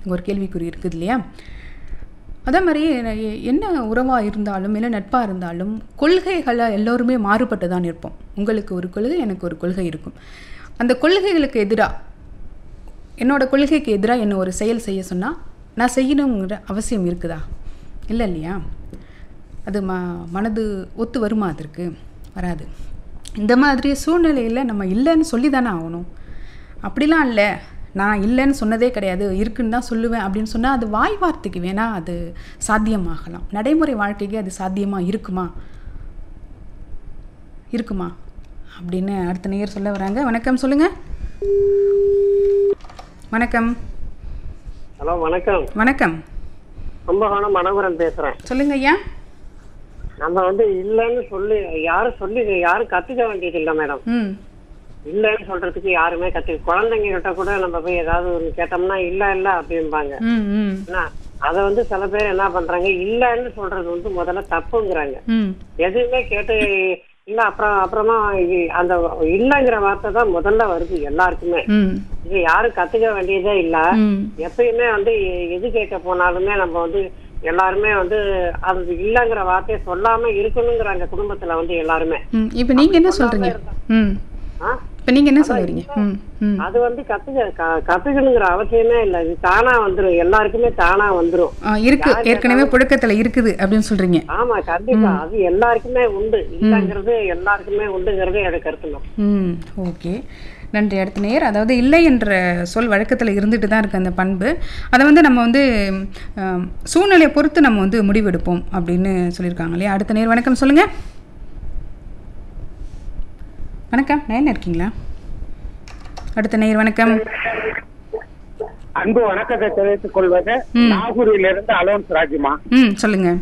இங்கே ஒரு கேள்விக்குறி இருக்குது இல்லையா அதே மாதிரி எ- என்ன உறவாக இருந்தாலும் இல்லை நட்பாக இருந்தாலும் கொள்கைகளை எல்லோருமே மாறுபட்டு தான் இருப்போம் உங்களுக்கு ஒரு கொள்கை எனக்கு ஒரு கொள்கை இருக்கும் அந்த கொள்கைகளுக்கு எதிராக என்னோட கொள்கைக்கு எதிராக என்ன ஒரு செயல் செய்ய சொன்னால் நான் செய்யணுங்கிற அவசியம் இருக்குதா இல்லை இல்லையா அது ம மனது ஒத்து வருமா அதற்கு வராது இந்த மாதிரி சூழ்நிலையில் நம்ம இல்லைன்னு சொல்லி தானே ஆகணும் அப்படிலாம் இல்லை நான் இல்லைன்னு சொன்னதே கிடையாது இருக்குன்னு தான் சொல்லுவேன் அப்படின்னு சொன்னால் அது வாய் வார்த்தைக்கு வேணால் அது சாத்தியமாகலாம் நடைமுறை வாழ்க்கைக்கு அது சாத்தியமாக இருக்குமா இருக்குமா அப்படின்னு அடுத்த நேயர் சொல்ல வராங்க வணக்கம் சொல்லுங்கள் வணக்கம் ஹலோ வணக்கம் வணக்கம் கும்பகோணம் மனோகரன் பேசுறேன் சொல்லுங்க ஐயா நம்ம வந்து இல்லைன்னு சொல்லி யாரும் சொல்லி யாரும் கத்துக்க வேண்டியது இல்லை மேடம் ம் இல்லைன்னு சொல்றதுக்கு யாருமே கத்து குழந்தைங்க கிட்ட கூட நம்ம போய் ஏதாவது ஒண்ணு கேட்டோம்னா இல்ல இல்ல அப்படிம்பாங்க ம் ம் என்ன அதை வந்து சில பேர் என்ன பண்றாங்க இல்லைன்னு சொல்றது வந்து முதல்ல தப்புங்கிறாங்க ம் எதுவுமே கேட்டு இல்ல அப்புறம் அப்புறமா இது அந்த இல்லைங்கிற வார்த்தை தான் முதல்ல வருது எல்லாருக்குமே ம் இது யாரும் கத்துக்க வேண்டியதே இல்ல ம் எப்பயுமே வந்து எ- எது கேட்க போனாலுமே நம்ம வந்து எல்லாருமே வந்து அது இல்லைங்கிற வார்த்தையை சொல்லாம இருக்கணுங்கிறாங்க குடும்பத்துல வந்து எல்லாருமே ம் இப்போ நீங்கள் என்ன சொல்கிறீங்க ம் ஆ? இப்போ நீங்கள் என்ன சொல்லுறீங்க ம் ம் அது வந்து கத்துக்க க- கத்துக்கணுங்கிற அவசியமே இல்லை இது தானா வந்துரும் எல்லாருக்குமே தானா வந்துரும் ஆ, இருக்கு ஏற்கனவே புழக்கத்தில் இருக்குது அப்படின்னு சொல்கிறீங்க ஆமா கண்டிப்பா அது எல்லாருக்குமே உண்டு இல்லைங்கிறது எல்லாருக்குமே உண்டுங்கிறது எனக்கு கருத்துணும் ம் ஓகே நன்றி அடுத்த நேர் அதாவது இல்லை என்ற சொல் வழக்கத்தில் இருந்துட்டு தான் இருக்குது அந்த பண்பு அதை வந்து நம்ம வந்து ஆம், சூழ்நிலையை பொறுத்து நம்ம வந்து முடிவெடுப்போம் அப்படின்னு சொல்லியிருக்காங்க இல்லையா அடுத்த நேர் வணக்கம் சொல்லுங்கள் வணக்கம் நயன் இருக்கீங்களா அடுத்த நேர் வணக்கம் அன்பு வணக்கத்தை தெரிவித்துக் கொள்வது ம். நாகூரிலிருந்து அலோன்ஸ் ராஜுமா ம் சொல்லுங்கள்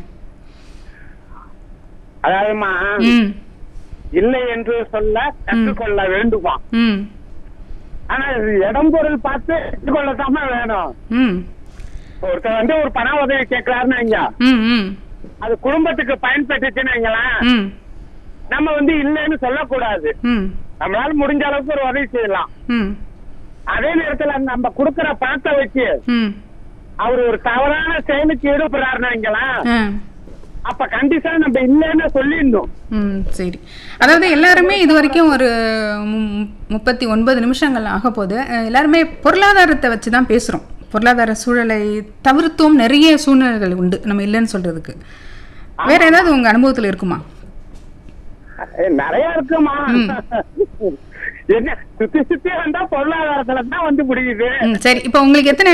அதாவதுமா ம் இல்லை என்று சொல்ல கற்றுக்கொள்ள வேண்டுமா ம் ஆனா இது இடம் பொருள் பார்த்து கற்றுக்கொள்ளத்தாம வேணும் ம் ஒருத்தர் வந்து ஒரு பண உதவி கேட்கிறாருன்னு வைங்க ம் ம் அது குடும்பத்துக்கு பயன்பட்டுச்சுன்னு வைங்களேன் ம் நம்ம வந்து இல்லைன்னு சொல்லக்கூடாது ம் நம்மளால முடிஞ்ச அளவுக்கு ஒரு உதவி செய்யலாம் ம் அதே நேரத்துல நம்ம கொடுக்கிற பணத்தை வச்சு ம் அவர் ஒரு தவறான செயலுக்கு ஈடுபடுறாருன்னு வைங்களேன் ஆ அப்ப கண்டிப்பா நம்ம இல்லைன்னு சொல்லிடணும் ம் சரி அதாவது எல்லாருமே இது வரைக்கும் ஒரு மு- முப்பத்தி ஒன்பது நிமிஷங்கள் ஆக போகுது அஹ் எல்லாருமே பொருளாதாரத்தை வச்சு தான் பேசுகிறோம் பொருளாதார சூழலை தவிர்த்தும் நிறைய சூழ்நிலைகள் உண்டு நம்ம இல்லைன்னு சொல்கிறதுக்கு வேற ஏதாவது உங்கள் அனுபவத்தில் இருக்குமா ஏய், நிறைய இருக்குமா என்ன சுத்தி சுத்தி வந்தா பொருளாதாரத்துல தான் வந்து முடியுது ம் சரி இப்போ உங்களுக்கு எத்தனை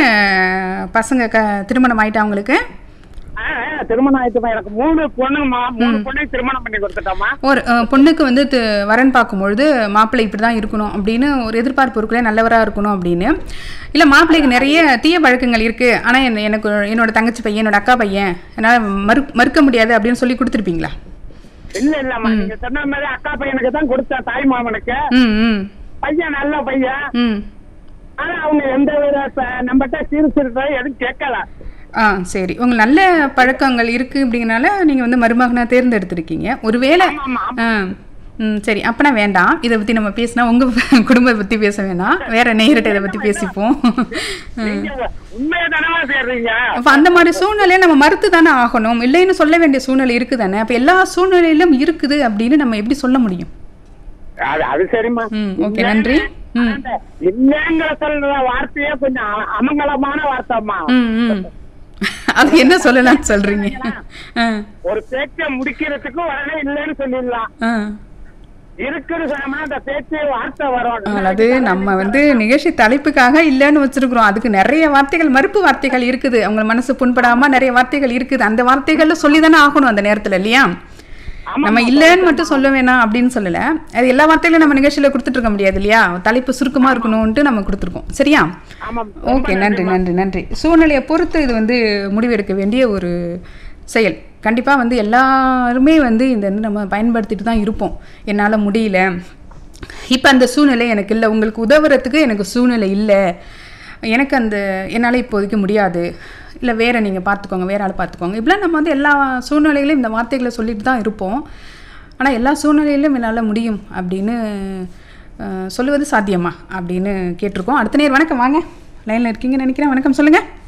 பசங்க க திருமணம் ஆயிட்டா உங்களுக்கு ஆ, ஆ, திருமணம் ஆயிட்டுமா எனக்கு மூணு பொண்ணுமா மூணு பொண்ணையும் திருமணம் பண்ணி கொடுத்துட்டோமா ஒரு அஹ், பொண்ணுக்கு வந்து து- வரன் பார்க்கும்பொழுது மாப்பிள்ளை இப்படி தான் இருக்கணும் அப்படின்னு ஒரு எதிர்பார்ப்பு இருக்குல்ல நல்லவராக இருக்கணும் அப்படின்னு இல்லை மாப்பிள்ளைக்கு நிறைய தீய பழக்கங்கள் இருக்குது ஆனால் என்ன எனக்கு என்னோட தங்கச்சி பையன் என்னோட அக்கா பையன் என்னால் மறு மறுக்க முடியாது அப்படின்னு சொல்லி கொடுத்துருப்பீங்களா இல்ல இல்லம்மா நீங்க சொன்ன மாதிரி அக்கா பையனுக்கு தான் கொடுத்தேன் தாய் மாமனுக்கு ம் ம் பையன் நல்ல பையன் ம் ஆனா அவங்க எந்த வித ப- நம்மகிட்ட சீர்திருத்தம் எதுவும் கேட்கல ஆ சரி உங்களுக்கு நல்ல பழக்கங்கள் இருக்குது அப்படிங்கனால நீங்கள் வந்து மருமகனாக தேர்ந்தெடுத்திருக்கீங்க ஒருவேளை ஆமா, ஆ ம் சரி அப்பனா வேண்டாம் இதை பற்றி நம்ம பேசினா உங்கள் குடும்பத்தை பற்றி பேச வேணாம் வேற நேரிட்ட இதை பற்றி பேசிப்போம் நீங்க உண்மையை தானமா சேர்றீங்க அப்போ அந்த மாதிரி சூழ்நிலையை நம்ம மறுத்து தானே ஆகணும் இல்லைன்னு சொல்ல வேண்டிய சூழ்நிலை இருக்குது தானே அப்போ எல்லா சூழ்நிலையிலும் இருக்குது அப்படின்னு நம்ம எப்படி சொல்ல முடியும் அது அது சரிம்மா ம் ஓகே நன்றி ம் அந்த இல்லைங்கிற சொல்ற வார்த்தையே கொஞ்சம் அ- அமங்கலமான வார்த்தைம்மா ம் ம் அது என்ன சொல்லலாம்னு சொல்கிறீங்க ஆ ஒரு பேச்சை முடிக்கிறதுக்கு உடனே இல்லைன்னு சொல்லிடலாம் ஆ இருக்குன்னு சொன்னோம்னா அந்த பேச்சு வார்த்தை வரும் அது நம்ம வந்து நிகழ்ச்சி தலைப்புக்காக இல்லைன்னு வச்சிருக்கிறோம் அதுக்கு நிறைய வார்த்தைகள் மறுப்பு வார்த்தைகள் இருக்குது அவங்க மனசு புண்படாம நிறைய வார்த்தைகள் இருக்குது அந்த வார்த்தைகள்ல சொல்லி தானே ஆகணும் அந்த நேரத்துல இல்லையா ஆமா, நம்ம இல்லைன்னு மட்டும் சொல்ல வேணாம் அப்படின்னு சொல்லல அது எல்லா வார்த்தைகளும் நம்ம நிகழ்ச்சியில கொடுத்துட்டு இருக்க முடியாது இல்லையா தலைப்பு சுருக்கமா இருக்கணும்ட்டு நம்ம கொடுத்துருக்கோம் சரியா ஆமாம் ஓகே நன்றி நன்றி நன்றி சூழ்நிலையை பொறுத்து இது வந்து முடிவெடுக்க வேண்டிய ஒரு செயல் கண்டிப்பாக வந்து எல்லாருமே வந்து இந்த வந்து நம்ம பயன்படுத்திட்டு தான் இருப்போம் என்னால் முடியல இப்போ அந்த சூழ்நிலை எனக்கு இல்லை உங்களுக்கு உதவுறதுக்கு எனக்கு சூழ்நிலை இல்லை எனக்கு அந்த என்னால் இப்போதைக்கு முடியாது இல்லை வேற நீங்கள் பார்த்துக்கோங்க வேற ஆள் பார்த்துக்கோங்க இப்படிலாம் நம்ம வந்து எல்லா சூழ்நிலையிலும் இந்த வார்த்தைகளை சொல்லிட்டு தான் இருப்போம் ஆனால் எல்லா சூழ்நிலையிலும் என்னால் முடியும் அப்படின்னு அஹ், சொல்லுவது சாத்தியமா அப்படின்னு கேட்டிருக்கோம் அடுத்த நேர் வணக்கம் வாங்க லைனில் இருக்கீங்கன்னு நினைக்கிறேன் வணக்கம் சொல்லுங்கள்